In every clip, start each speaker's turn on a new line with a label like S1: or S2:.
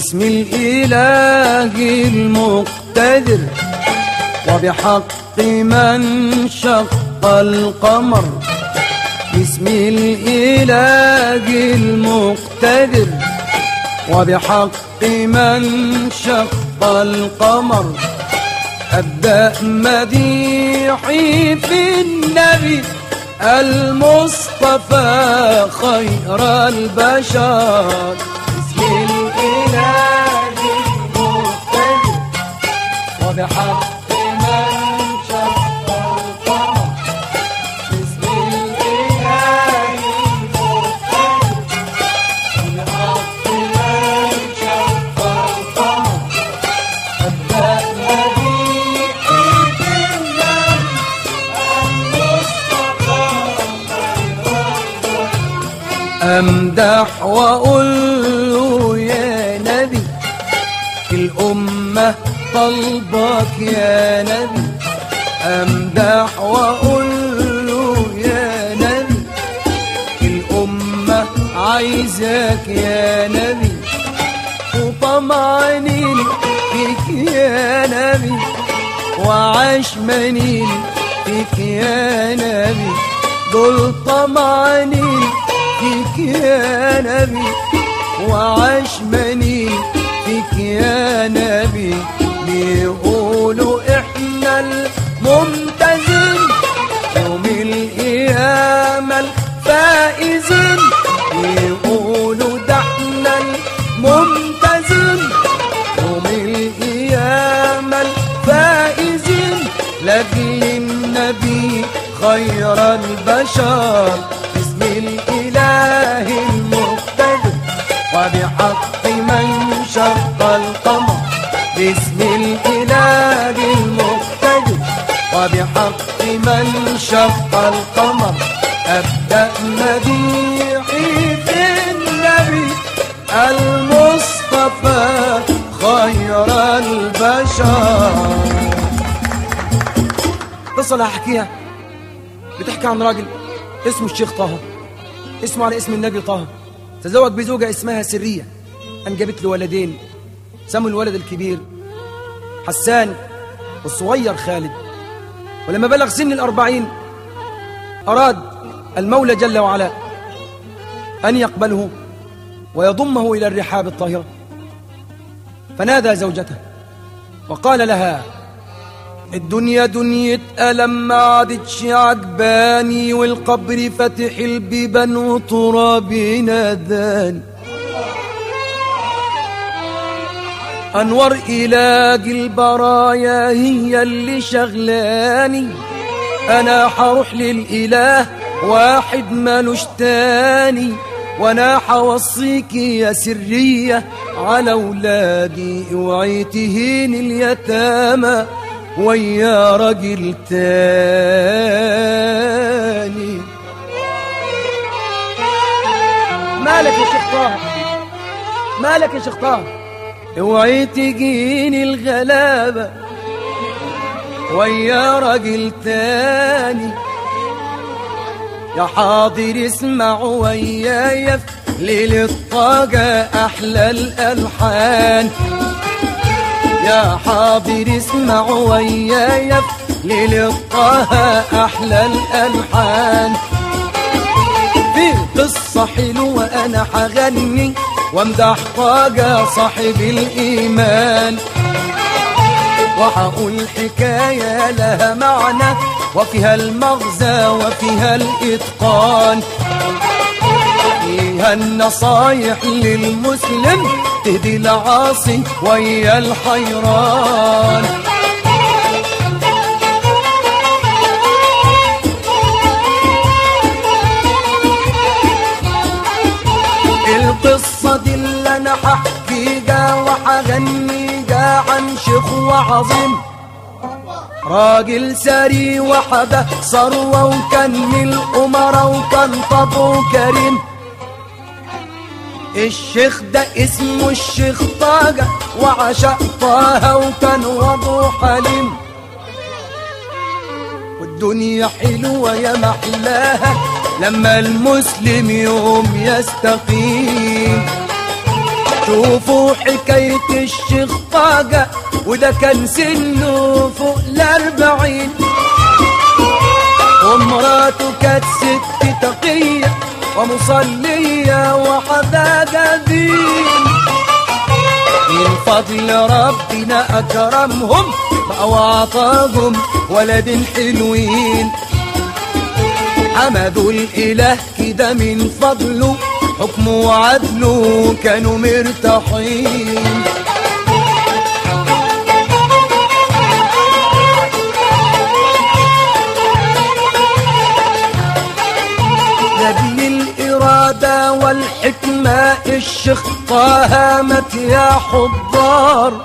S1: باسم الإله المقتدر وبحق من شق القمر باسم الإله المقتدر وبحق من شق القمر أبدأ مديحي في النبي المصطفى خير البشر بسم الإله المقتدر وبحق من شق القمر بسم الإله المقتدر وبحق من شق القمر أبدأ مديحي في النبي أمدح وأقول له يا نبي الأمة طلبك يا نبي أمدح وأقول له يا نبي الأمة عايزاك يا نبي وطمعانين فيك يا نبي وعشمانين فيك يا نبي دول طمعانين فيك يا نبي وعشمانين فيك يا نبي بيقولوا احنا الممتازين يوم القيامة الفائزين بيقولوا ده احنا الممتازين يوم القيامة الفائزين لأجل النبي خير البشر باسم الإله المقتدر وبحق من شق القمر باسم الإله المقتدر وبحق من شق القمر أبدأ مديحي في النبي المصطفى خير البشر قصة اللي هحكيها بتحكي عن راجل اسمه الشيخ طه اسمه على اسم النبي طه تزوج بزوجة اسمها سرية أنجبت له ولدين سموا الولد الكبير حسان والصغير خالد ولما بلغ سن الأربعين أراد المولى جل وعلا أن يقبله ويضمه إلى الرحاب الطاهرة فنادى زوجته وقال لها الدنيا دنيا ألم ما عادتش عجباني والقبر فاتح البيبان وترابي ناداني أنوار إلاج البرايا هي اللي شغلاني أنا حروح للإله واحد مالوش تاني وانا حوصيك يا سرية على ولادي اوعي تهين اليتامى ويا راجل تاني مالك يا شيخ طه مالك يا شيخ طه اوعي تجيني الغلابة ويا راجل تاني يا حاضر اسمع ويايا في ليل الطاقة أحلى الألحان يا حاضر اسمع ويايا في ليل الطه أحلى الألحان في قصة حلوة أنا حغني وامدح طاقة صاحب الإيمان وحقول حكاية لها معنى وفيها المغزى وفيها الإتقان فيها النصايح للمسلم تهدي العاصي ويا الحيران القصة دي اللي أنا ححكيها وحغنيها عن شيخ وعظيم راجل سري وحده ثروة وكان من الأمراء وكان طبعه كريم الشيخ ده اسمه الشيخ طاقة وعشق طه وكان وضعه حليم والدنيا حلوة يا محلاها لما المسلم يوم يستقيم شوفوا حكاية الشيخ طاقة وده كان سنه فوق الأربعين ومراته كانت ست تقية ومصلية وحداقة دين من فضل ربنا أكرمهم وأعطاهم ولد حلوين حمدوا الإله كده من فضله حكمه وعدله كانوا مرتاحين لأجل الإرادة والحكمة الشيخ طه مات يا حضار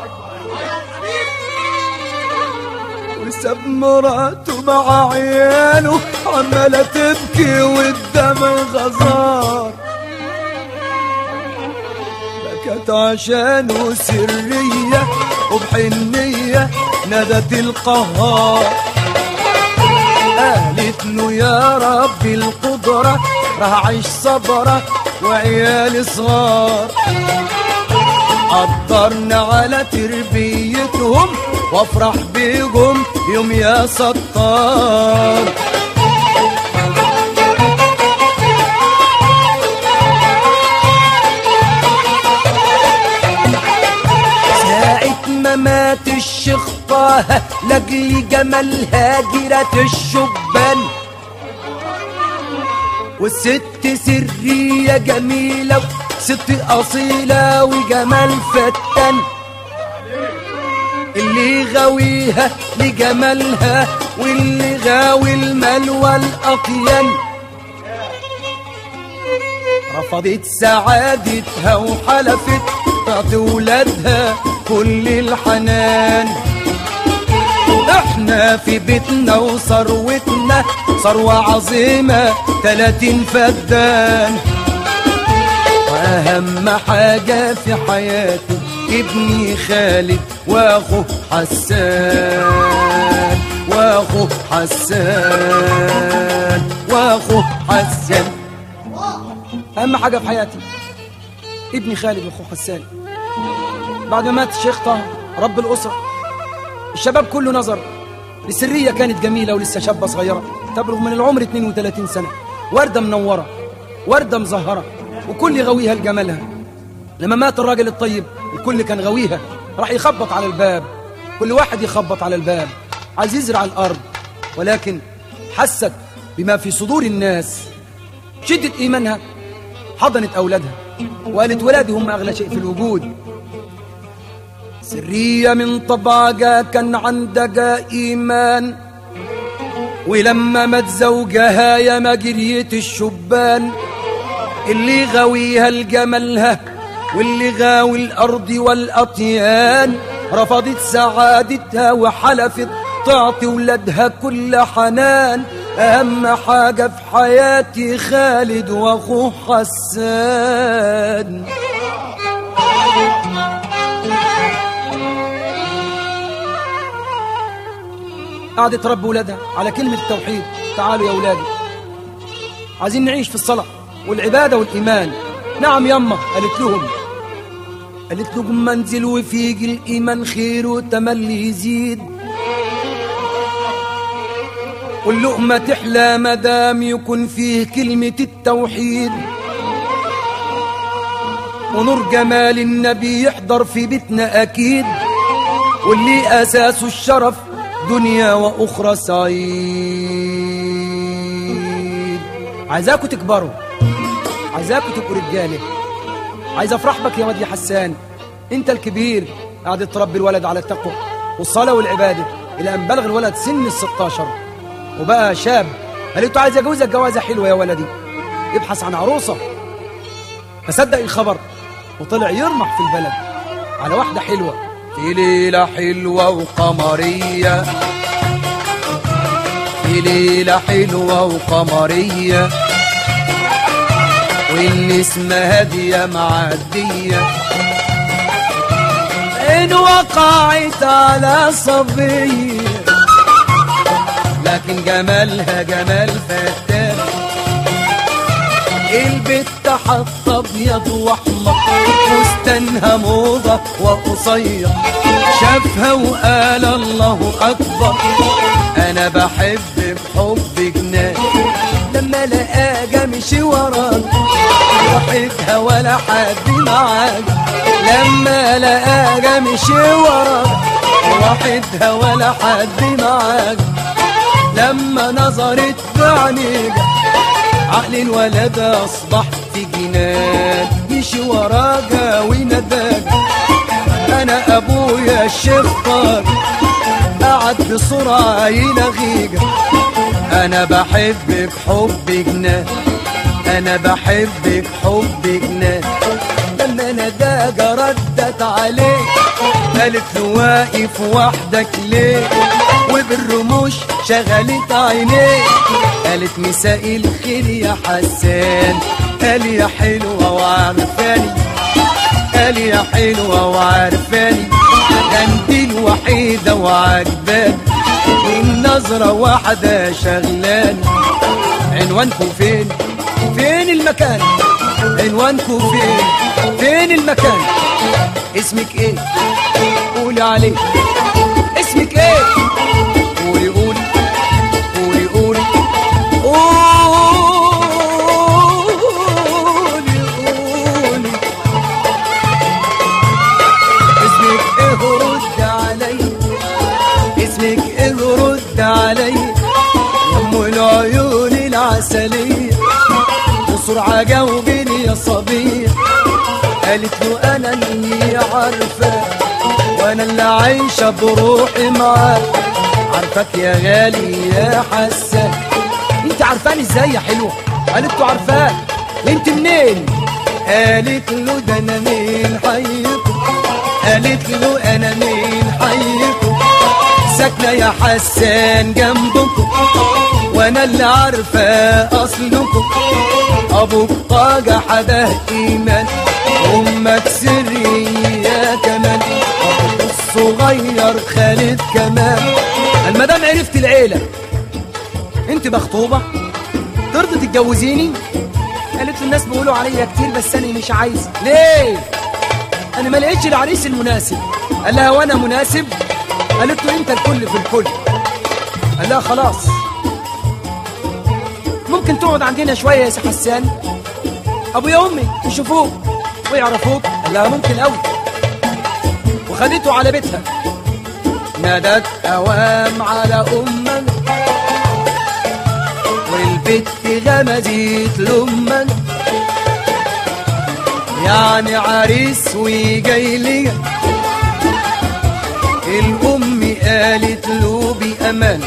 S1: وساب مراته مع عياله عمالة تبكي والدم غزار بكت عشانه سرية وبحنية نادت القهار قالت له يا رب القدرة راح أعيش صبرة وعيالي صغار قدرنا على تربيتهم وافرح بيهم يوم يا ستار ساعة ما مات الشيخ طه لاجل جمالها جرت الشبان والست سرية جميلة ست أصيلة وجمال فتان اللي غاويها لجمالها واللي غاوي المال والأطيان رفضت سعادتها وحلفت تعطي ولادها كل الحنان احنا في بيتنا وثروتنا ثروة عظيمة تلاتين فدان واهم حاجة في حياته ابني خالد واخوه حسان واخوه حسان واخوه حسان اهم حاجة في حياتي ابني خالد واخوه حسان بعد ما مات الشيخ طه رب الأسرة الشباب كله نظر لسرية كانت جميلة ولسه شابة صغيرة تبلغ من العمر 32 سنة وردة منورة وردة مزهرة وكل غويها لجمالها لما مات الراجل الطيب الكل كان غويها راح يخبط على الباب كل واحد يخبط على الباب عايز يزرع الأرض ولكن حست بما في صدور الناس شدة إيمانها حضنت أولادها وقالت ولادي هم أغلى شيء في الوجود سرية من طبعها كان عندها إيمان ولما مات زوجها يا ما جريت الشبان اللي غاويها لجمالها واللي غاوي الأرض والأطيان رفضت سعادتها وحلفت تعطي ولادها كل حنان أهم حاجة في حياتي خالد وأخوه حسان قعدت رب ولادها على كلمة التوحيد تعالوا يا ولادي عايزين نعيش في الصلاة والعبادة والإيمان نعم يما قالت لهم قالت لهم منزل وفيك الإيمان خير وتملي يزيد واللقمة تحلى مدام يكون فيه كلمة التوحيد ونور جمال النبي يحضر في بيتنا أكيد واللي أساسه الشرف دنيا وأخرى سعيد عايزاكوا تكبروا عايزاكوا تبقوا رجالة عايز أفرح بك يا واد يا حسان أنت الكبير قاعد تربي الولد على التقوى والصلاة والعبادة إلى أن بلغ الولد سن الستاشر وبقى شاب قالت له عايز أجوزك جوازة حلوة يا ولدي يبحث عن عروسة فصدق الخبر وطلع يرمح في البلد على واحدة حلوة في ليلة حلوة وقمرية في ليلة حلوة وقمرية واللي اسمها هادية معدية إن وقعت على صبية لكن جمالها جمال فتان البت حط ابيض واحمر فستانها موضه وقصير شافها وقال الله اكبر انا بحب بحب جنان لما لقاها مشي وراك وحدها ولا حد معاك لما لقاها مشي وراك وحدها ولا حد معاك لما نظرت بعينيك عقل الولد اصبح في جنان مشي وراك ونداك انا ابويا الشيخ طارق قعد بسرعه يلغيك انا بحبك حب جنان انا بحبك حب جنان لما نداك ردت عليه قالت له واقف وحدك ليه وبالرموش شغلت عينيه قالت مساء الخير يا حسان قال يا حلوة وعرفاني قال يا حلوة وعرفاني ده انت الوحيدة وعجباني من نظرة واحدة شغلاني عنوانكم فين فين المكان عنوانكم فين فين المكان اسمك ايه قولي عليه اسمك ايه قولي قولي قولي قولي قولي قولي اسمك ايه رد علي اسمك ايه رد علي يا ام العيون العسليه بسرعه جاوبيني يا صبيه قالت له انا اللي عارفه وانا اللي عايشه بروحي معاك عارفك يا غالي يا حسان انت عارفاني ازاي يا حلوه قالت له عارفاك انت منين قالت له ده انا من حيكم قالت له انا من حيكم ساكنه يا حسان جنبكم وانا اللي عارفه اصلكم ابوك طاجة حده ايمان امك سرية كمان ابوك الصغير خالد كمان المدام عرفت العيلة انت مخطوبة ترضي تتجوزيني قالت له الناس بيقولوا عليا كتير بس انا مش عايزه ليه انا ما لقيتش العريس المناسب قال لها وانا مناسب قالت له انت الكل في الكل قال لها خلاص ممكن تقعد عندنا شويه يا سي حسان ابويا وامي يشوفوك ويعرفوك قال لها ممكن قوي وخدته على بيتها نادت اوام على امك والبت غمزت لامك يعني عريس وجاي لي الام قالت له بامان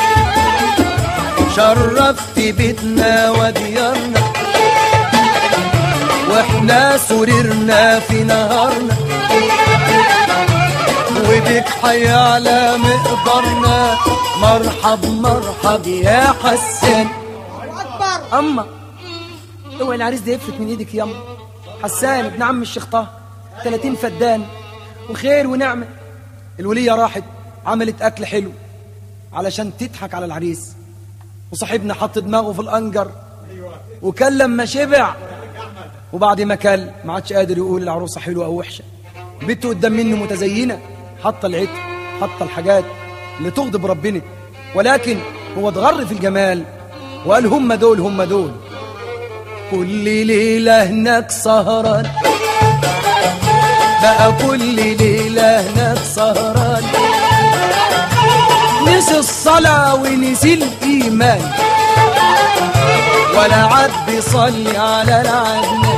S1: شرفت بيتنا وديارنا واحنا سررنا في نهارنا وبك حيعلى مقدارنا مرحب مرحب يا حسان
S2: اكبر
S1: اما اوعي العريس ده يفلت من ايدك ياما حسان ابن عم الشيخ طه 30 فدان وخير ونعمه الوليه راحت عملت اكل حلو علشان تضحك على العريس وصاحبنا حط دماغه في الانجر وكل لما شبع وبعد ما كل ما عادش قادر يقول العروسه حلوه او وحشه بنته قدام منه متزينه حاطه العطر حاطه الحاجات اللي تغضب ربنا ولكن هو اتغر في الجمال وقال هم دول هم دول كل ليله هناك سهران بقى كل ليله هناك سهران نسي الصلاة ونسي الإيمان ولا عاد بيصلي على العدنان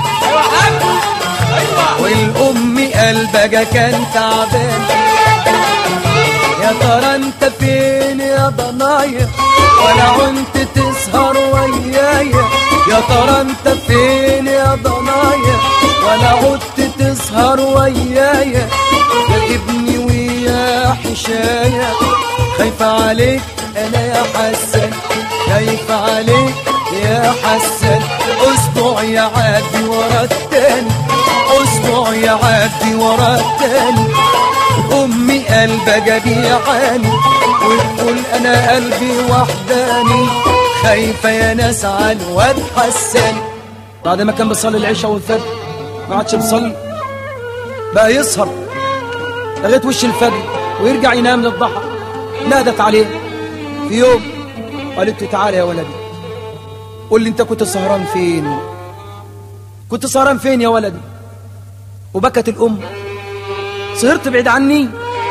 S1: والأم قلبك كان تعبان يا ترى انت فين يا ضنايا ولا عنت تسهر ويايا يا ترى انت فين يا ضنايا ولا عدت تسهر ويايا يا ابني ويا حشايا خايفة عليك انا يا حسن خايفة عليك يا حسن اسبوع يعدي ورا التاني اسبوع يعدي ورا التاني امي قلبها بيعاني وتقول انا قلبي وحداني خايفة يا ناس على الواد حسن بعد ما كان بيصلي العشاء والفجر ما عادش بيصلي بقى يسهر لغايه وش الفجر ويرجع ينام للضحى نادت عليه في يوم قالت له تعالى يا ولدي قول لي انت كنت سهران فين كنت سهران فين يا ولدي وبكت الام سهرت بعيد عني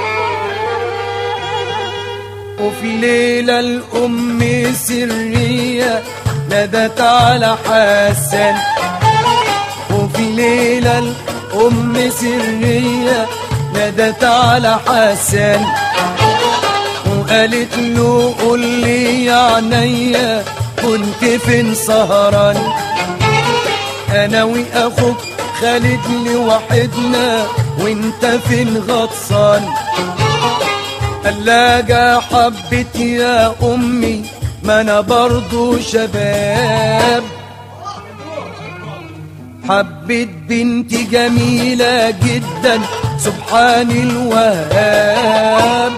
S1: وفي ليلة الأم سرية نادت على حسن وفي ليلة الأم سرية نادت على حسن وقالت له قول لي يا عينيا كنت فين سهران انا واخوك خالد لوحدنا وانت فين غطسان قلاجة حبت يا امي ما انا برضو شباب حبيت بنت جميلة جدا سبحان الوهاب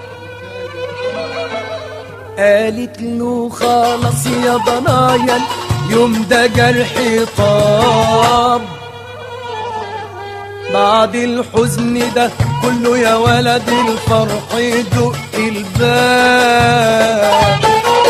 S1: قالت له خلاص يا ضنايا يوم ده جرحي طاب بعد الحزن ده كله يا ولد الفرح يدق الباب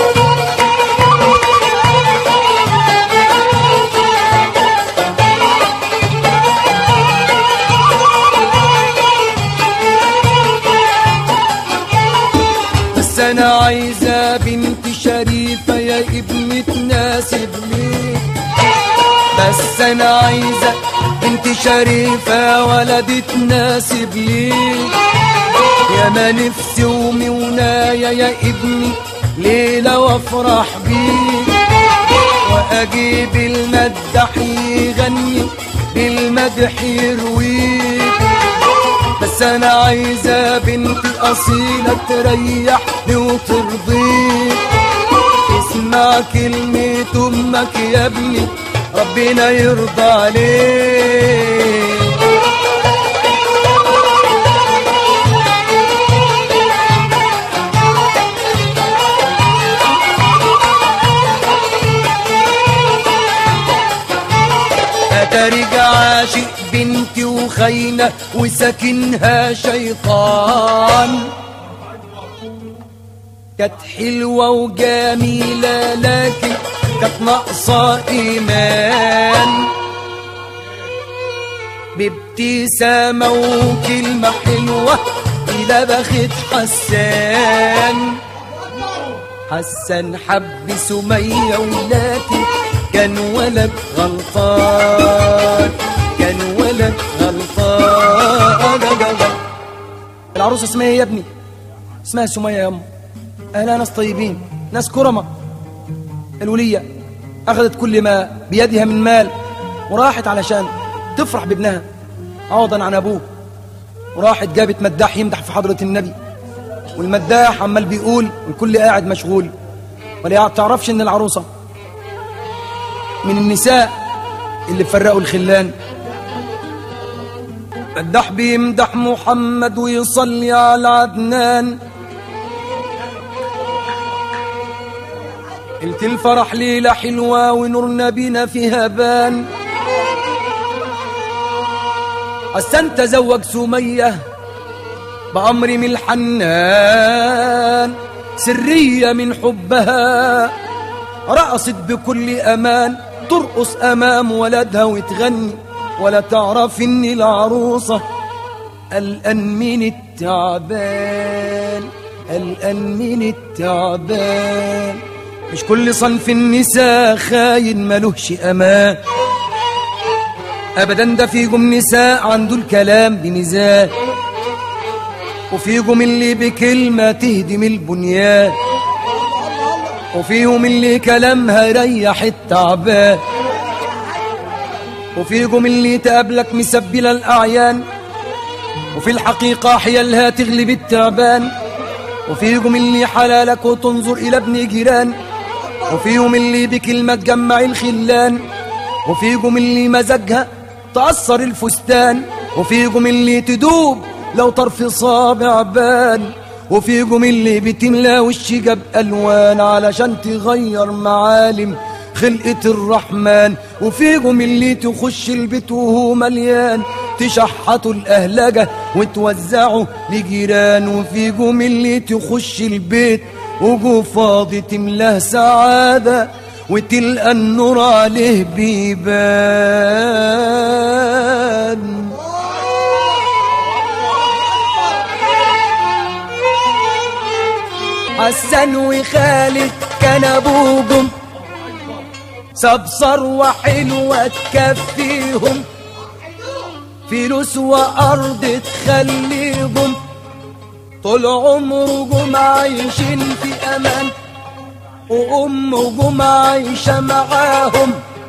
S1: بس انا عايزة بنت شريفة يا ابني تناسب لي بس انا عايزة بنت شريفة ولد تناسب لي يا ما نفسي ومنايا يا ابني ليلة وافرح بيك واجيب المدح يغني بالمدح يرويك بس انا عايزة بنت اصيلة تريحني وترضيك اسمع كلمة امك يا ابني ربنا يرضى عليك أترجع عاشق بنتي وخينة وساكنها شيطان كانت حلوة وجميلة لكن كانت ناقصة إيمان بابتسامة وكلمة حلوة إلى بخت حسان حسن حب سمية ولكن كان ولد غلطان كان ولد غلطان العروسة اسمها ايه يا ابني اسمها سمية يا أم أهلها ناس طيبين ناس كرمة الولية أخذت كل ما بيدها من مال وراحت علشان تفرح بابنها عوضا عن أبوه وراحت جابت مداح يمدح في حضرة النبي والمداح عمال بيقول والكل قاعد مشغول ولا تعرفش ان العروسة من النساء اللي فرقوا الخلان مداح بيمدح محمد ويصلي على عدنان قلت الفرح ليلة حلوة ونور نبينا فيها بان حسن تزوج سمية بأمر من الحنان سرية من حبها رقصت بكل أمان ترقص أمام ولدها وتغني ولا تعرف إن العروسة قلقان من التعبان قلقان من التعبان مش كل صنف النساء خاين ملوش أمان أبدا ده فيكم نساء عنده الكلام بميزان وفيكم اللي بكلمة تهدم البنيان وفيهم اللي كلامها يريح التعبان وفيكم اللي تقابلك مسبلة الأعيان وفي الحقيقة حيالها تغلب التعبان وفيكم اللي حلالك وتنظر إلى ابن جيران وفيهم اللي بكلمة تجمع الخلان وفيكم اللي مزاجها تأثر الفستان وفيكم اللي تدوب لو طرف صابع بان وفيكم اللي بتملى وش جاب ألوان علشان تغير معالم خلقة الرحمن وفيهم اللي تخش البيت وهو مليان تشحطوا الأهلجة وتوزعوا لجيران وفيهم اللي تخش البيت وجو فاضي تملاه سعادة وتلقى النور عليه بيبان حسن وخالد كان ابوهم صبصر وحلوة تكفيهم فلوس وأرض تخليهم طول عمرهم عايشين في أمان وأمهم عايشة معاهم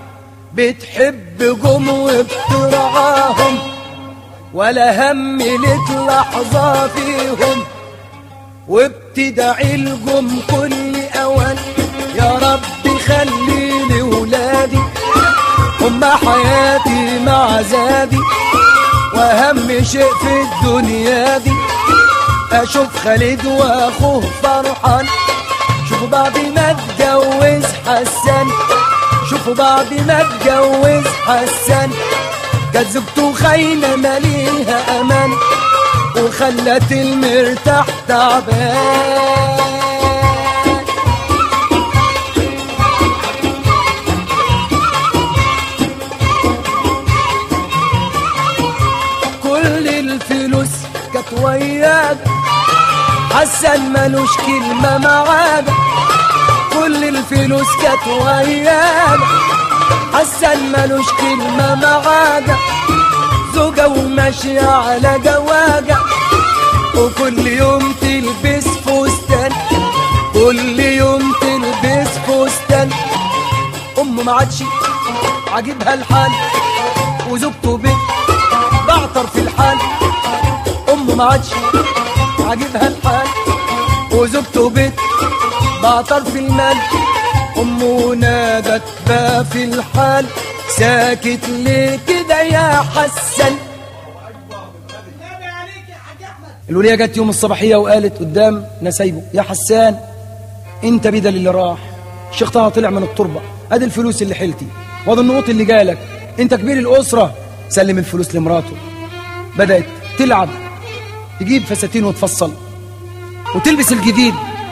S1: بتحبهم وبترعاهم ولا هم لك لحظة فيهم وبتدعي لهم كل أوان يا رب خليني ولادي هم حياتي مع زادي واهم شيء في الدنيا دي اشوف خالد واخوه فرحان شوفوا بعد ما اتجوز حسن شوفوا بعد ما اتجوز حسن كانت زوجته خاينة ماليها امان وخلت المرتاح تعبان كل الفلوس كانت وياك حسن ملوش كلمة معاك كل الفلوس كانت وياك حسن ملوش كلمة معاك زوجة وماشية على جواجة وكل يوم تلبس فستان كل يوم تلبس فستان أمه ما عادش عاجبها الحال وزوجته بنت بعطر في الحال امه ما عادش عاجبها الحال وزوجته بيت بعطر في المال امه نادت بقى في الحال ساكت ليه كده يا حسن الولية جت يوم الصباحية وقالت قدام نسايبه يا حسان انت بدل اللي راح الشيخ طه طلع من التربة ادي الفلوس اللي حلتي وادي النقوط اللي جالك انت كبير الاسرة سلم الفلوس لمراته بدأت تلعب تجيب فساتين وتفصل وتلبس الجديد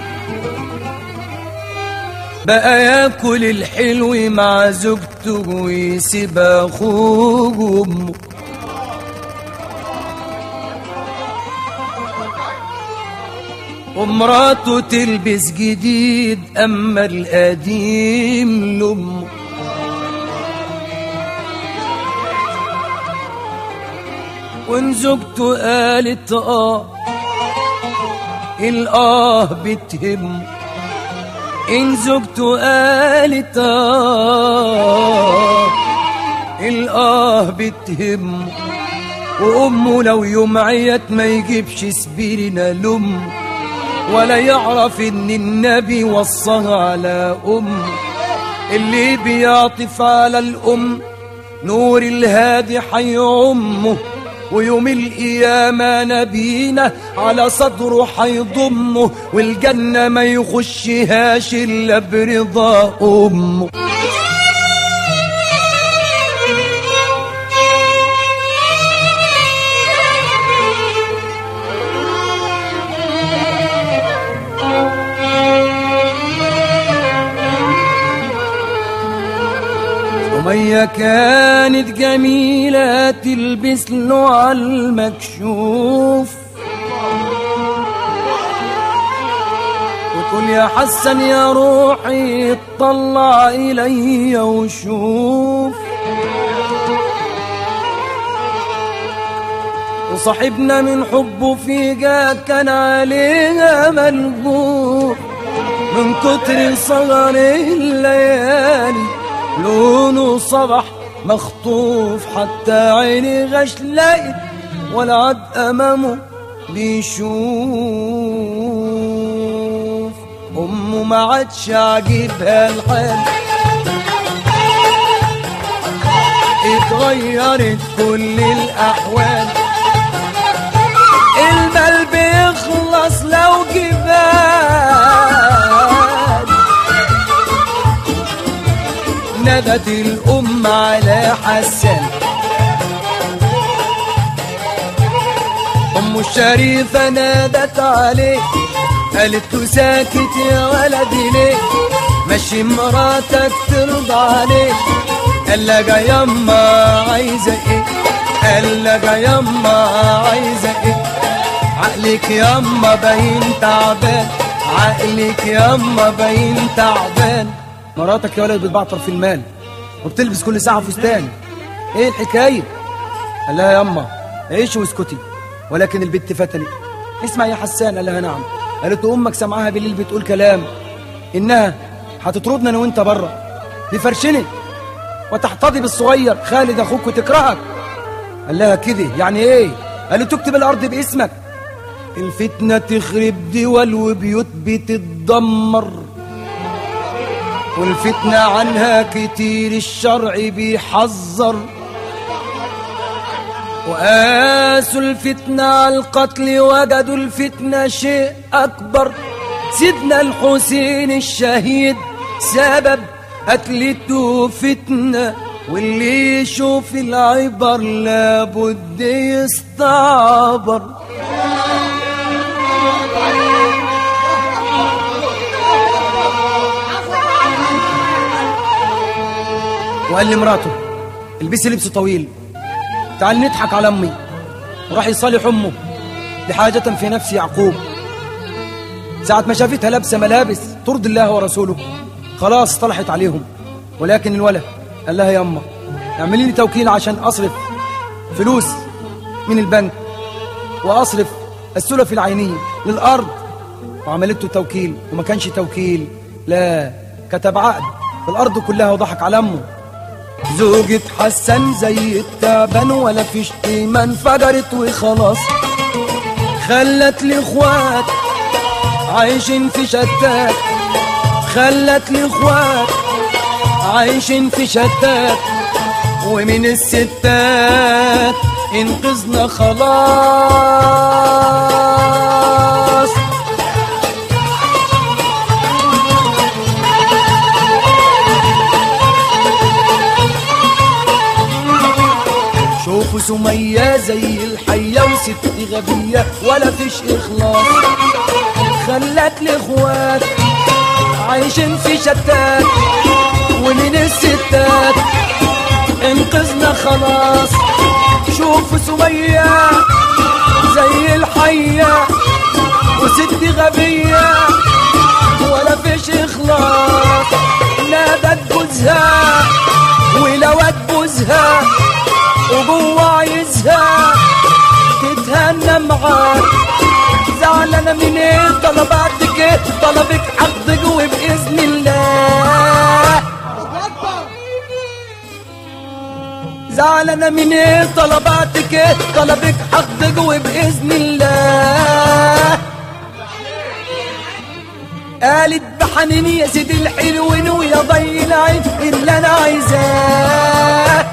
S1: بقى ياكل الحلو مع زوجته ويسيب اخوه وامه ومراته تلبس جديد اما القديم لامه وان زوجته قالت اه الاه بتهم ان زوجته قالت اه الاه بتهم وامه لو يوم عيت ما يجيبش سبيلنا لام ولا يعرف ان النبي وصاها على ام اللي بيعطف على الام نور الهادي حي امه ويوم القيامة نبينا على صدره حيضمه والجنة ما يخشهاش إلا برضا أمه سمية كانت جميلة تلبس له على المكشوف وتقول يا حسن يا روحي اطلع إلي وشوف وصاحبنا من حبه فيها كان عليها ملجوف من كتر صغر الليالي لونه صبح مخطوف حتى عيني غش لقيت ولا عاد امامه بيشوف امه ما عادش عاجبها الحال اتغيرت كل الاحوال المال بيخلص لو جبال ندت الأم يما على حسن أم الشريفة نادت عليه قالت له ساكت يا ولدي ليه مشي مراتك ترضى عليه قال لها يما عايزة ايه قال لها يما عايزة ايه عقلك يما باين تعبان عقلك يما باين تعبان مراتك يا ولد بتبعتر في المال وبتلبس كل ساعة فستان ايه الحكاية قال لها يما عيشي واسكتي ولكن البت فتني اسمع يا حسان قال لها نعم قالت له امك سمعها بالليل بتقول كلام انها هتطردنا انا وانت بره بفرشني وتحتضي بالصغير خالد اخوك وتكرهك قال لها كده يعني ايه قالت تكتب الارض باسمك الفتنة تخرب دول وبيوت بتتدمر والفتنة عنها كتير الشرع بيحذر وقاسوا الفتنة على القتل وجدوا الفتنة شيء أكبر سيدنا الحسين الشهيد سبب قتلته فتنة واللي يشوف العبر لابد يستعبر وقال لمراته البسي لبس طويل تعال نضحك على امي وراح يصالح امه لحاجة في نفس يعقوب ساعة ما شافتها لابسة ملابس ترضي الله ورسوله خلاص طلحت عليهم ولكن الولد قال لها يا أما اعملي لي توكيل عشان أصرف فلوس من البنك وأصرف السلف العينية للأرض وعملته توكيل وما كانش توكيل لا كتب عقد في الأرض كلها وضحك على أمه زوجة حسن زي التعبان ولا فيش قيمة انفجرت وخلاص خلت الاخوات عايشين في شتات خلت الاخوات عايشين في شتات ومن الستات انقذنا خلاص شوفوا سمية زي الحية وست غبية ولا فيش إخلاص خلت الإخوات عايشين في شتات ومن الستات انقذنا خلاص شوفوا سمية زي الحية وست غبية ولا فيش إخلاص نادت جوزها ولوت بوزها وجوه عايزها تتهنى معاك زعلانة من ايه طلباتك ايه طلبك حقك وبإذن الله زعلانة من ايه طلباتك ايه طلبك حقك وبإذن الله قالت بحنين يا سيدي الحلوين ويا ضي العين اللي انا عايزاه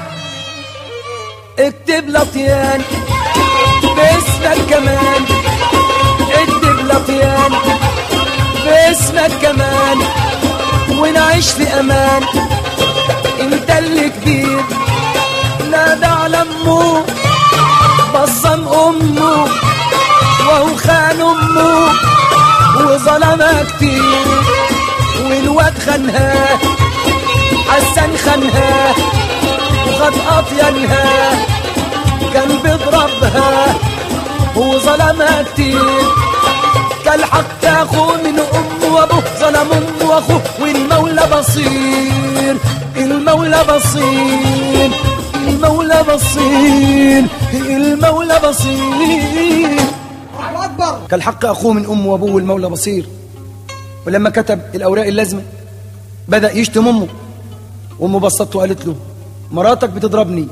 S1: اكتب لطيان باسمك كمان اكتب لطيان باسمك كمان ونعيش في امان انت اللي كبير نادى على امه بصم امه وهو خان امه وظلمها كتير والواد خانها حسن خانها وخد أطيانها كان بيضربها وظلمها كتير كان حق أخوه من أمه وأبوه ظلم أمه وأخوه والمولى بصير المولى بصير المولى بصير المولى بصير كان حق أخوه من أمه وأبوه والمولى بصير ولما كتب الأوراق اللازمة بدأ يشتم أمه وأمه بسطته وقالت له مراتك بتضربني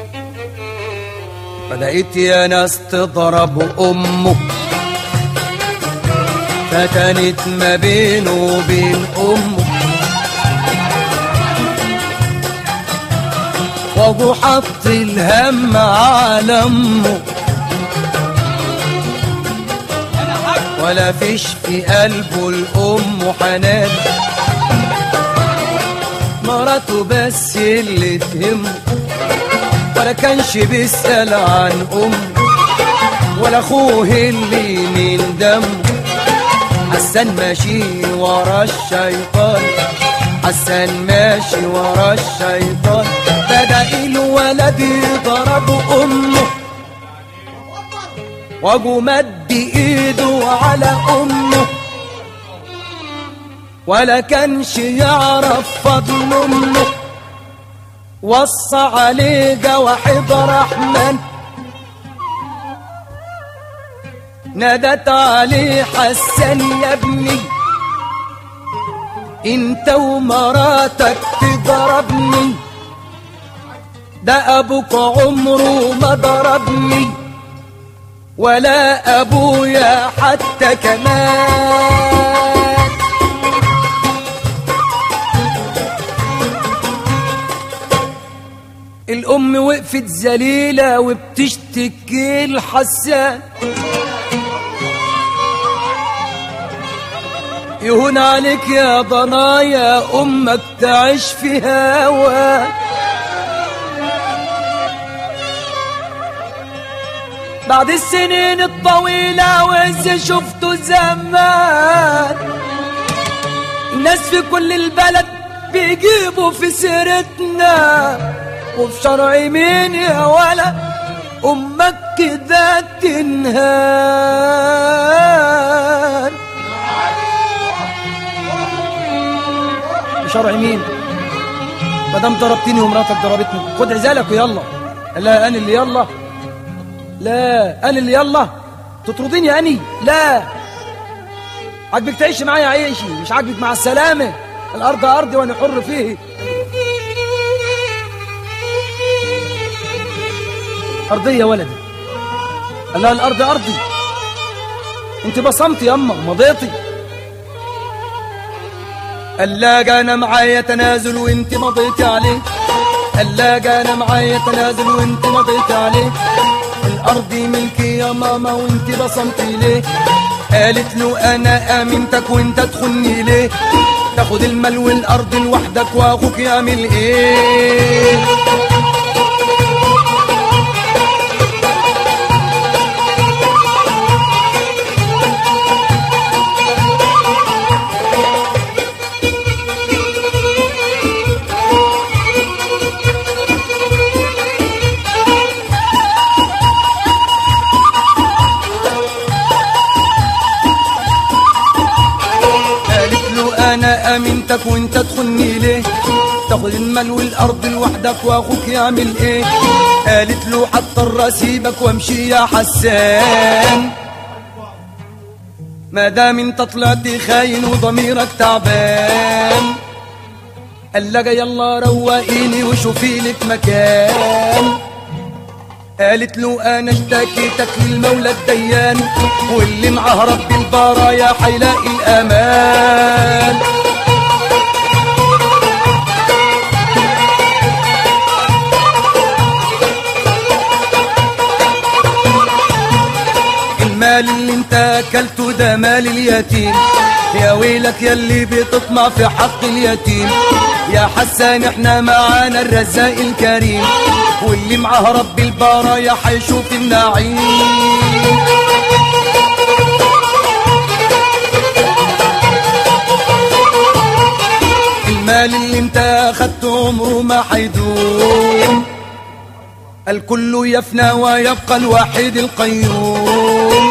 S1: بدأت يا ناس تضرب أمه فكانت ما بينه وبين أمه وابو حط الهم على أمه ولا فيش في قلبه الأم حنان مراته بس اللي تهمه ولا كانش بيسأل عن أمه ولا أخوه اللي من دمه حسن ماشي ورا الشيطان حسن ماشي ورا الشيطان بدأ الولد يضرب أمه وابو مد ايده على امه ولا كانش يعرف فضل امه وصى عليه جواحد رحمن نادت عليه حسن يا ابني انت ومراتك تضربني ده ابوك عمره ما ضربني ولا ابويا حتى كمان الام وقفت ذليله وبتشتكي لحسان يهون عليك يا ضنايا امك تعيش في هواك بعد السنين الطويلة وإذا شفته زمان الناس في كل البلد بيجيبوا في سيرتنا وفي شرع مين يا ولا أمك كده تنهان شرع مين ما دام ضربتني ومراتك ضربتني خد عزالك ويلا لا انا اللي يلا لا انا اللي يلا تطرديني اني لا عاجبك تعيش معايا عيشي مش عاجبك مع السلامه الارض ارضي وانا حر فيه ارضيه يا ولدي لا الارض ارضي انت بصمتي يما مضيتي اللاقى انا معايا تنازل وانت مضيتي عليه اللاقى انا معايا تنازل وانت مضيتي عليه الارض ملكي يا ماما وانت بصمتي ليه قالت له انا امنتك وانت تخني ليه تاخد المال والارض لوحدك واخوك يعمل ايه قالت له انا امنتك وانت تخني ليه تاخد المال والارض لوحدك واخوك يعمل ايه قالت له حضطر اسيبك وامشي يا حسان ما دام انت طلعت خاين وضميرك تعبان قال لها يلا روقيني وشوفي لك مكان قالت له انا اشتكيتك للمولى الديان واللي معاه رب البرايا حيلاقي الامان المال اللي انت اكلته ده مال اليتيم يا ويلك يا اللي بتطمع في حق اليتيم يا حسان احنا معانا الرزاق الكريم واللي معاه رب البرايا حيشوف النعيم المال اللي انت اخدته عمره ما حيدوم الكل يفنى ويبقى الوحيد القيوم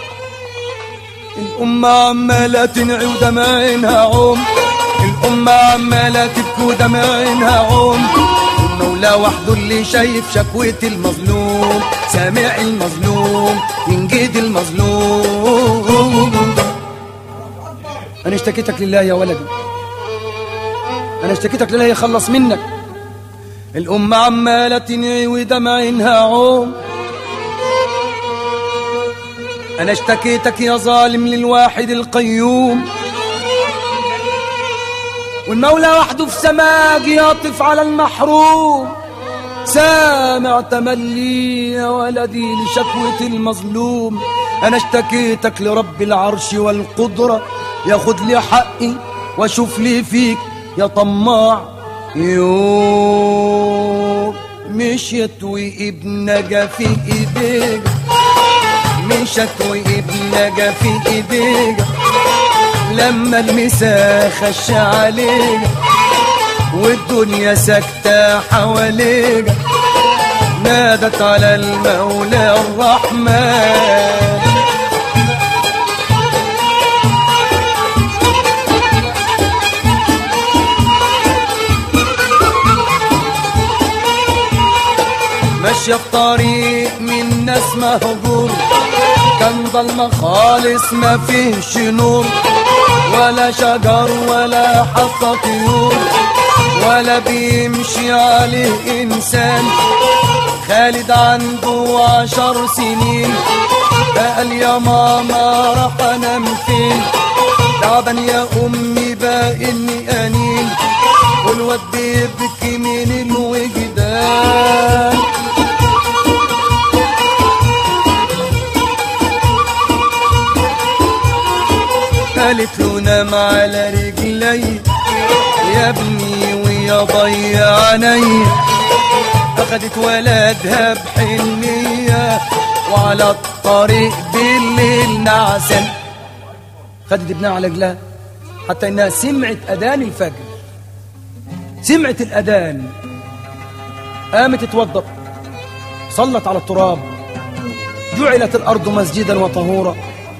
S1: الأمة عمالة تنعي ودمعينها عوم الأمة عمالة تبكي ودمعينها عوم المولى وحده اللي شايف شكوة المظلوم سامع المظلوم ينجد المظلوم أنا اشتكيتك لله يا ولدي أنا اشتكيتك لله يخلص منك الأمة عمالة تنعي ودمعينها عوم أنا اشتكيتك يا ظالم للواحد القيوم والمولى وحده في سماك يطف على المحروم سامع تملي يا ولدي لشكوة المظلوم أنا اشتكيتك لرب العرش والقدرة ياخد لي حقي واشوف لي فيك يا طماع يوم مشيت وابنك في ايديك مشت وابنك في ايديك لما المساء خش عليك والدنيا ساكتة حواليك نادت على المولى الرحمن ماشية في طريق من ناس مهجور كان ضلمة خالص ما فيهش نور ولا شجر ولا حتى طيور ولا بيمشي عليه إنسان خالد عنده عشر سنين قال يا ماما راح أنام فين تعبان يا أمي بقى إني أنين والواد بيبكي من الوجدان قالت له نام على رجلي يا ابني ويا ضيع عيني اخدت ولدها بحنية وعلى الطريق بالليل نعسا خدت ابنها على رجلها حتى انها سمعت اذان الفجر سمعت الاذان قامت تتوضا صلت على التراب جعلت الارض مسجدا وطهورا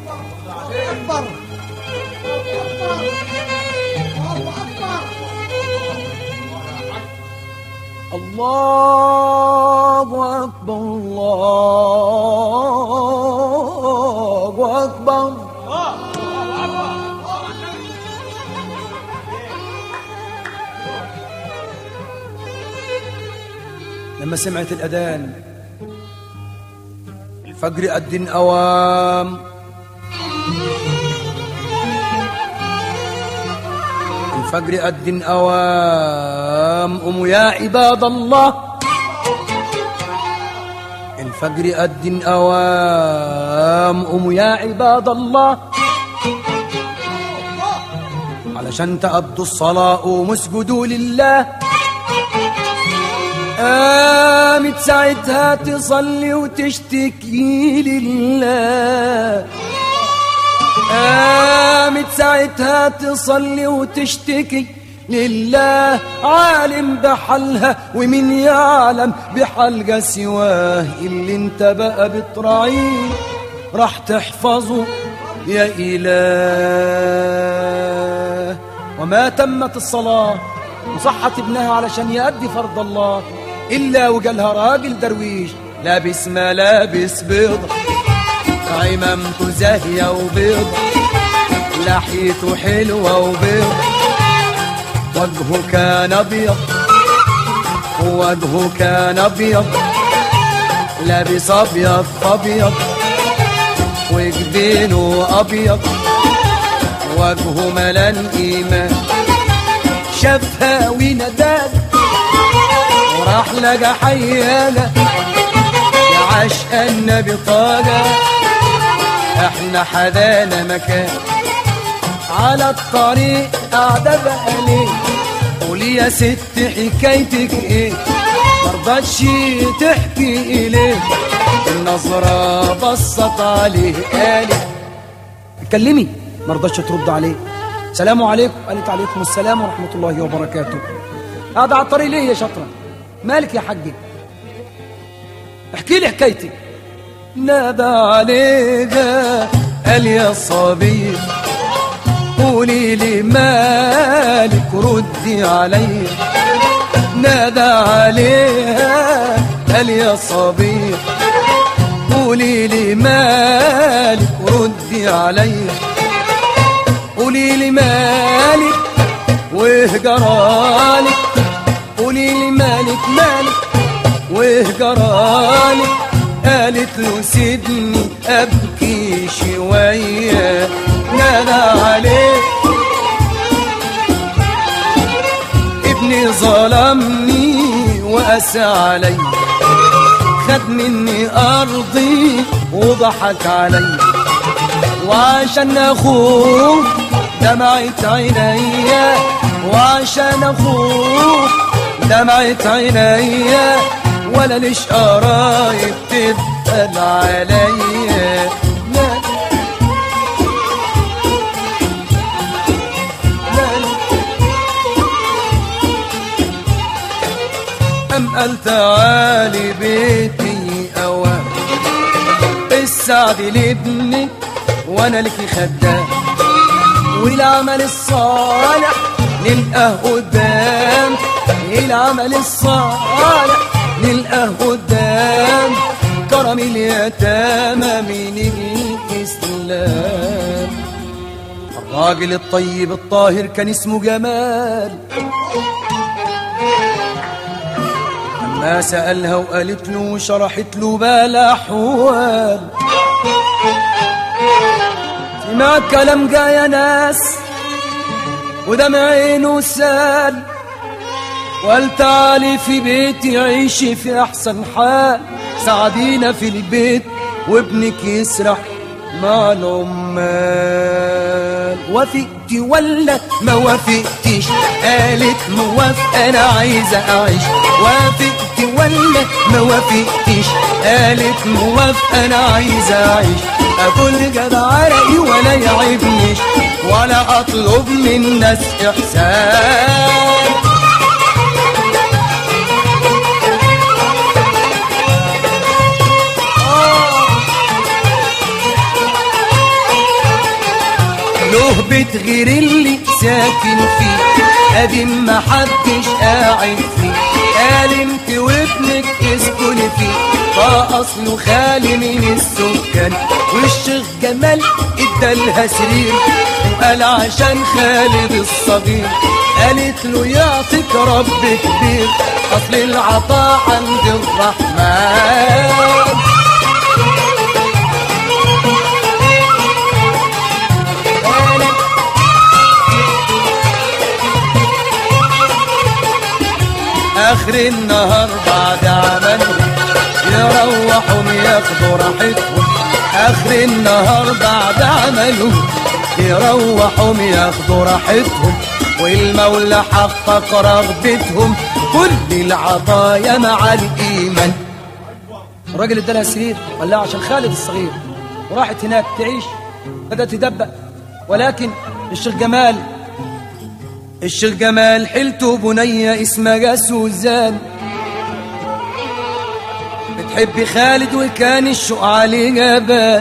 S1: الله أكبر الله أكبر لما سمعت الأذان الفجر أدن أوام الفجر أدن أوام أم يا عباد الله الفجر أدن أوام أم يا عباد الله علشان تأدوا الصلاة ومسجدوا لله قامت ساعتها تصلي وتشتكي لله قامت ساعتها تصلي وتشتكي لله عالم بحالها ومن يعلم بحالها سواه اللي انت بقى بتراعيه راح تحفظه يا إله وما تمت الصلاة وصحت ابنها علشان يأدي فرض الله إلا وجالها راجل درويش لابس ملابس بيضة عمامته زاهية وبيضة لحيته حلوة وبيضة وجهه كان أبيض وجهه كان أبيض لابس أبيض أبيض وجبينه أبيض وجهه ملان إيمان شافها ونداد وراح لقى حيانا يا عشق النبي طاقة احنا حدانا مكان على الطريق قاعدة بقى ليه قولي يا ست حكايتك ايه مرضتش تحكي اليه النظرة بصت عليه قالت اتكلمي مرضتش ترد عليه سلام عليكم قالت عليكم السلام ورحمة الله وبركاته قاعدة على الطريق ليه يا شطرة مالك يا حاجي احكي لي حكايتك نادى عليها قال يا صبي قولي لي مالك ردي علي نادى عليها قال يا صبي قولي لي مالك ردي علي قولي لي مالك وهجرالك قولي لي مالك مالك وهجرالك قالت له سيبني ابكي شويه نادى عليه ابني ظلمني وقسى علي خد مني ارضي وضحك علي وعشان اخوه دمعت عينيا وعشان اخوه دمعة عينيا ولا ليش قرايب تبقى عليا لا لا لا أم قال تعالي بيتي أوام السعد لابنك وأنا لك خدام والعمل الصالح نلقاه قدام العمل الصالح نلقاه قدام كرم اليتامى من الإسلام الراجل الطيب الطاهر كان اسمه جمال أما سألها وقالت له وشرحت له بالأحوال سمع كلام جا يا ناس ودمع عينه سال وقال تعالي في بيتي عيشي في أحسن حال ساعدينا في البيت وابنك يسرح مع العمال وافقتي ولا ما وافقتيش قالت موافقة أنا عايزة أعيش وافقتي ولا ما وافقتيش قالت موافقة أنا عايزة أعيش أكل جدع عرقي ولا يعيبنيش ولا أطلب من الناس إحسان له بيت غير اللي ساكن فيه قديم ما حدش قاعد فيه قال انت وابنك اسكن فيه فاصله خالي من السكان والشيخ جمال ادالها سرير وقال عشان خالد الصغير قالت له يعطيك رب كبير اصل العطاء عند الرحمن اخر النهار بعد عملهم يروحوا ياخدوا راحتهم اخر النهار بعد عملهم يروحوا ياخدوا راحتهم والمولى حقق رغبتهم كل العطايا مع الايمان الراجل ادالها سرير قال لها عشان خالد الصغير وراحت هناك تعيش بدأت تدبق ولكن الشيخ جمال الشيخ جمال حلته بنية اسمها سوزان بتحب خالد وكان الشوق عليه جبال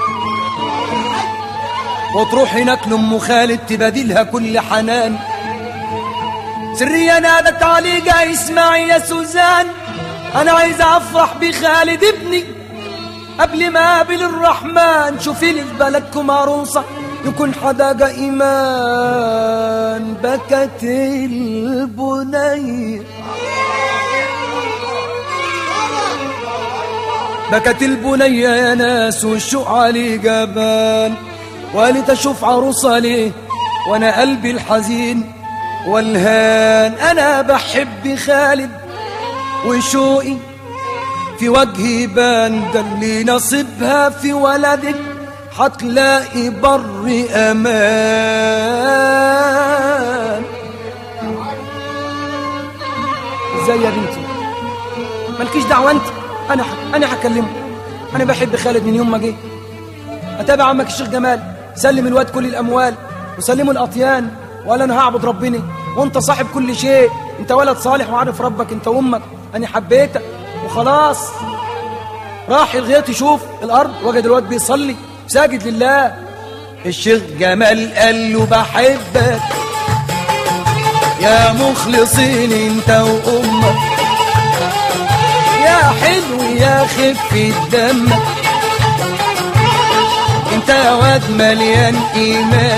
S1: وتروح هناك لأم خالد تبادلها كل حنان سرية نادت عليه جاي اسمعي يا سوزان أنا عايز أفرح بخالد ابني قبل ما أقابل الرحمن شوفي لي في بلدكم عروسة يكون حدا إيمان بكت البنية بكت البنية يا ناس والشوق علي جبان وقالت أشوف عروسة ليه وأنا قلبي الحزين والهان أنا بحب خالد وشوقي في وجهي بان ده اللي نصيبها في ولدك هتلاقي بر امان ازاي يا بنتي مالكيش دعوه انت انا ح... انا هكلمه انا بحب خالد من يوم ما جه اتابع عمك الشيخ جمال سلم الواد كل الاموال وسلمه الاطيان وقال انا هعبد ربنا وانت صاحب كل شيء انت ولد صالح وعارف ربك انت وامك انا حبيتك وخلاص راح الغيط يشوف الارض وجد الواد بيصلي ساجد لله الشيخ جمال قال له بحبك يا مخلصين انت وامك يا حلو يا خفة دمك انت يا واد مليان ايمان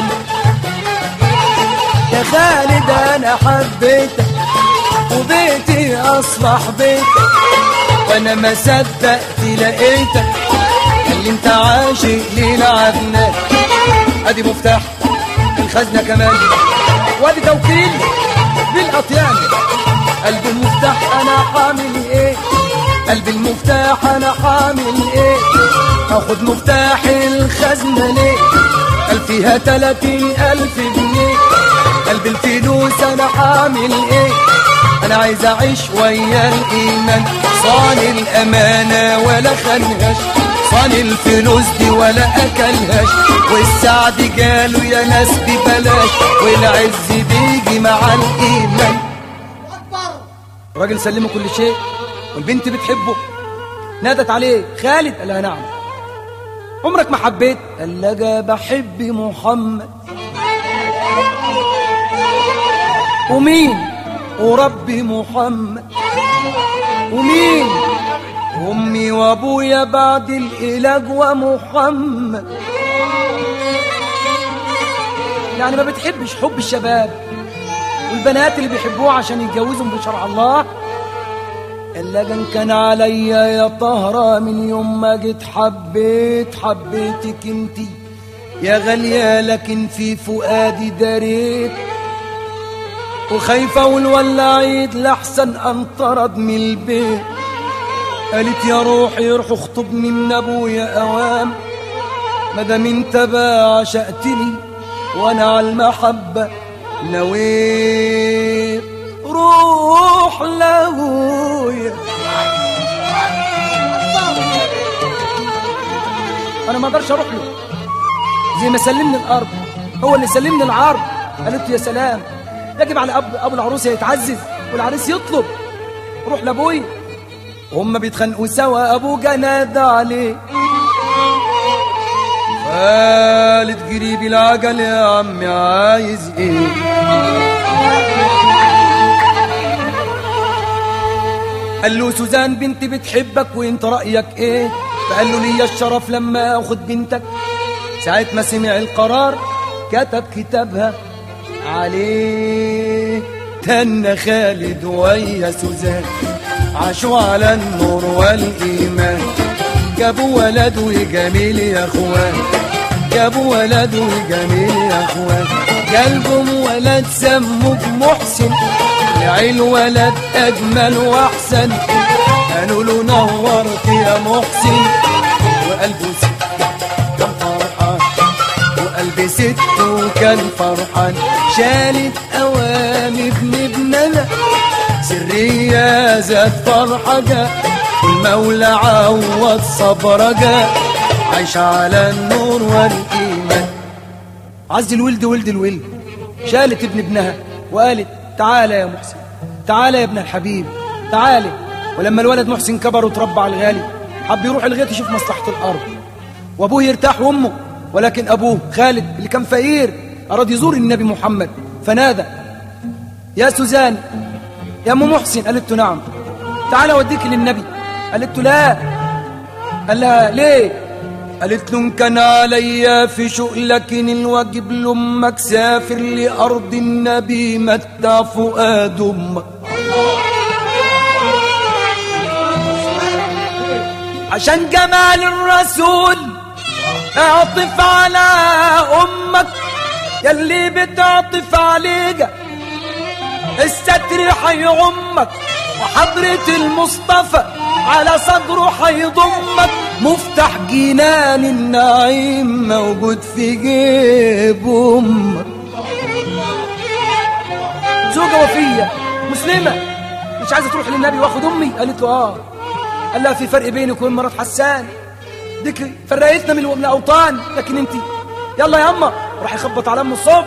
S1: يا خالد انا حبيتك وبيتي اصبح بيتك وانا ما صدقت لقيتك اللي انت عاشق لينا عدنان ادي مفتاح الخزنه كمان وادي توكيل بالاطيان قلب المفتاح انا حامل ايه قلب المفتاح انا حامل ايه هاخد مفتاح الخزنه ليه قال فيها تلاتين الف جنيه قلب الفلوس انا حامل ايه انا عايز اعيش ويا الايمان صان الامانه ولا خنهاش صان الفلوس دي ولا اكلهاش والسعد جاله يا ناس ببلاش والعز بيجي مع الايمان الراجل سلمه كل شيء والبنت بتحبه نادت عليه خالد قال لها نعم عمرك ما حبيت قال لها بحب محمد ومين وربي محمد ومين امي وابويا بعد الاله ومحمد يعني ما بتحبش حب الشباب والبنات اللي بيحبوه عشان يتجوزهم بشرع الله اللجن كان عليا يا طهرة من يوم ما جيت حبيت حبيتك انتي يا غالية لكن في فؤادي داريت وخايفة والولا عيد لحسن انطرد من البيت قالت يا روحي روح اخطبني من ابويا اوام مادام انت بقى عشقتني وانا على المحبة نويت روح لابويا انا ما اقدرش اروح له زي ما سلمني الارض هو اللي سلمني العرض قالت له يا سلام يجب على ابو ابو العروسه يتعزز والعريس يطلب روح لابويا وهم بيتخانقوا سوا ابوه نادى عليه قالت قريبي العجل يا عمي عايز ايه قال له سوزان بنتي بتحبك وانت رايك ايه فقال له ليا الشرف لما اخد بنتك ساعة ما سمع القرار كتب كتابها عليه تن خالد ويا سوزان عاشوا على النور والايمان جابوا ولد وجميل يا اخوان جابوا ولد وجميل يا اخوان قلبهم ولد سموه محسن العيل ولد اجمل واحسن قالوا له نورت يا محسن وقلبه ست كان فرحان وقلب ست كان فرحان شالت اوامي ابن ابننا سرية زاد فرحة والمولى عوض صبرجة عايش على النور والإيمان عز الولد ولد الولد شالت ابن ابنها وقالت تعالى يا محسن تعالى يا ابن الحبيب تعالى ولما الولد محسن كبر وتربى على الغالي حب يروح الغيط يشوف مصلحة الأرض وأبوه يرتاح وأمه ولكن أبوه خالد اللي كان فقير أراد يزور النبي محمد فنادى يا سوزان يا ام محسن قالت له نعم تعالى اوديك للنبي قالت له لا قال لها ليه قالت له ان كان عليا في شوق لكن الواجب لامك سافر لارض النبي متع فؤاد امك عشان جمال الرسول اعطف على امك يلي بتعطف عليك الستر حيعمك وحضرة المصطفى على صدره حيضمك مفتاح جنان النعيم موجود في جيب امك زوجة وفية مسلمة مش عايزة تروح للنبي واخد امي قالت له اه قال لها في فرق بينك وبين مرات حسان ديك فرقتنا من من الاوطان لكن انت يلا يا اما راح يخبط على ام الصبح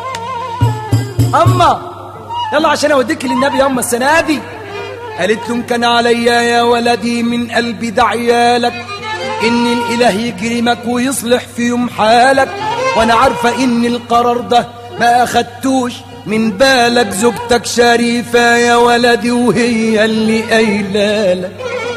S1: اما يلا عشان اوديك للنبي يا اما السنه دي قالت له إن كان عليا يا ولدي من قلبي دعيالك ان الاله يكرمك ويصلح في يوم حالك وانا عارفه ان القرار ده ما اخدتوش من بالك زوجتك شريفه يا ولدي وهي اللي قايله لك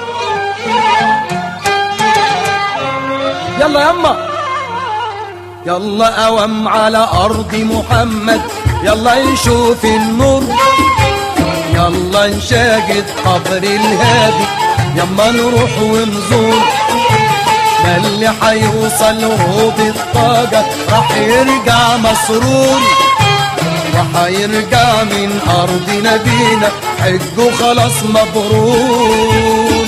S1: يلا يا اما يلا قوم على ارض محمد يلا نشوف النور يلا نشاهد قبر الهادي يما نروح ونزور ده اللي حيوصل روض الطاقة راح يرجع مسرور وحيرجع من أرض نبينا حجه خلاص مبرور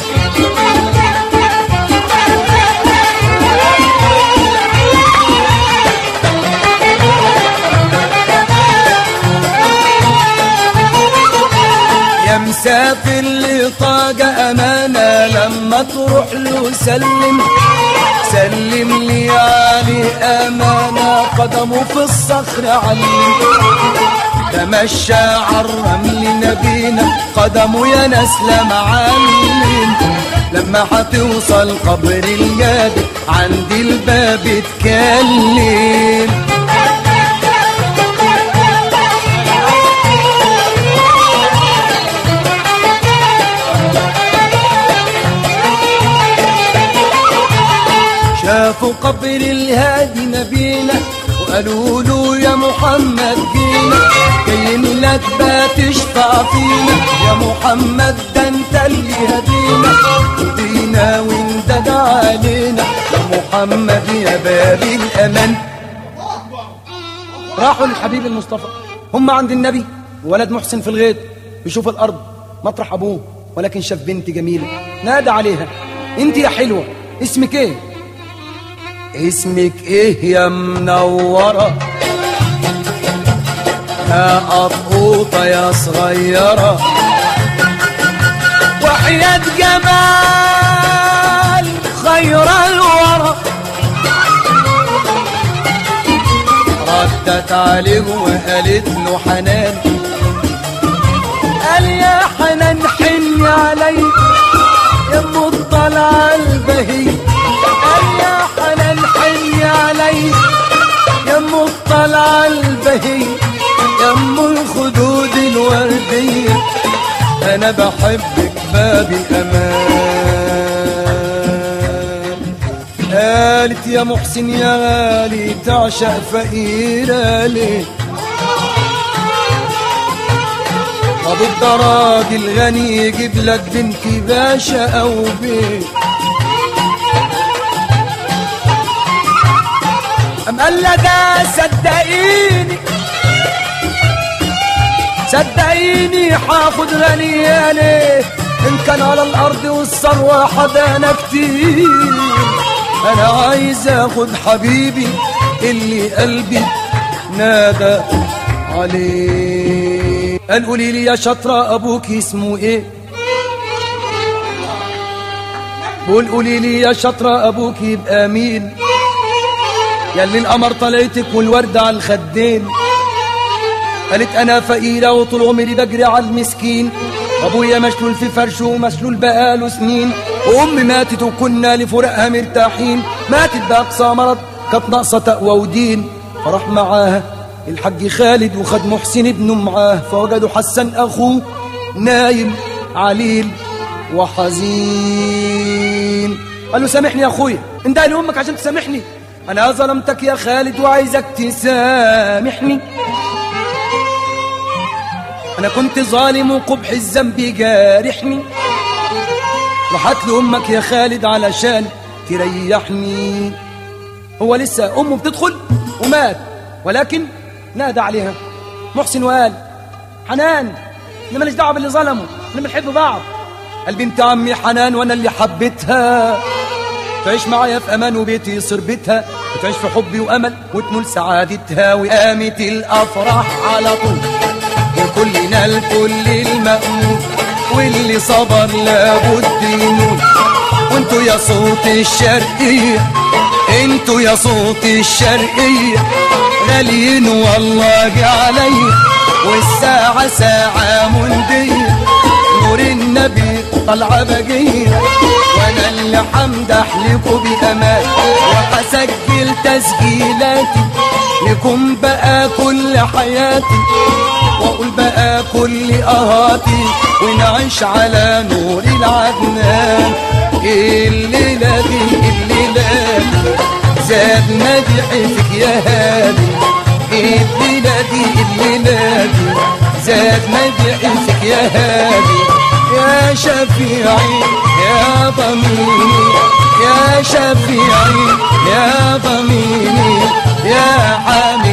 S1: يا مسافر لطاقة أمانة لما تروح له سلم سلم لي علي أمانة قدمه في الصخر علم تمشى عالرمل نبينا قدمه يا ناس لا معلم لما هتوصل قبر الجاد عند الباب اتكلم شافوا قبر الهادي نبينا وقالوا له يا محمد جينا جايين لك بقى تشفع فينا يا محمد ده انت اللي هدينا ودينا وانت علينا يا محمد يا باب الامان راحوا للحبيب المصطفى هم عند النبي وولد محسن في الغيط بيشوف الارض مطرح ابوه ولكن شاف بنت جميله نادى عليها انت يا حلوه اسمك ايه اسمك ايه يا منورة يا قطوطة يا صغيرة وحياة جمال خير الورى ردت عليه وقالت له حنان قال يا حنان حن علي يا مطلع البهي قال يا حنان حن علي يا مطلع البهي يا ام الخدود الوردية انا بحبك بابي امان قالت يا محسن يا غالي تعشق فقيرة ليه طب الدراج الغني يجيب لك بنت باشا او بيت أم قال لها ده صدقيني صدقيني حاخد غني ليه إن كان على الأرض والثروة حدانا كتير أنا عايز آخد حبيبي اللي قلبي نادى عليه قال قولي لي يا شطرة أبوك اسمه إيه قول قولي لي يا شطرة أبوك يبقى مين يا اللي القمر طلعتك والورد على الخدين قالت انا فقيرة وطول عمري بجري على المسكين ابويا مشلول في فرشه ومشلول بقاله سنين وامي ماتت وكنا لفراقها مرتاحين ماتت باقصى مرض كانت ناقصة تقوى ودين فراح معاها الحاج خالد وخد محسن ابنه معاه فوجدوا حسن اخوه نايم عليل وحزين قال له سامحني يا اخويا انت لامك عشان تسامحني انا ظلمتك يا خالد وعايزك تسامحني انا كنت ظالم وقبح الذنب جارحني راحت له امك يا خالد علشان تريحني هو لسه امه بتدخل ومات ولكن نادى عليها محسن وقال حنان انا ماليش دعوه باللي ظلمه احنا بنحب بعض قال بنت عمي حنان وانا اللي حبيتها تعيش معايا في امان وبيتي يصير بيتها وتعيش في حبي وامل وتنول سعادتها وقامت الافراح على طول وكلنا الكل المأمول واللي صبر لابد ينول وانتوا يا صوت الشرقية انتوا يا صوت الشرقية غاليين والله عليا والساعة ساعة مندية نور النبي طلع بقية وانا اللي حمدح لكم بامان وهسجل تسجيلاتي لكم بقى كل حياتي واقول بقى كل اهاتي ونعيش على نور العدنان الليلة دي الليلة دي زاد مدحي فيك يا هادي الليلة دي الليلة دي زاد مدحي فيك يا هادي يا شفيعي يا ضميني يا شفيعي يا ضميني يا حامي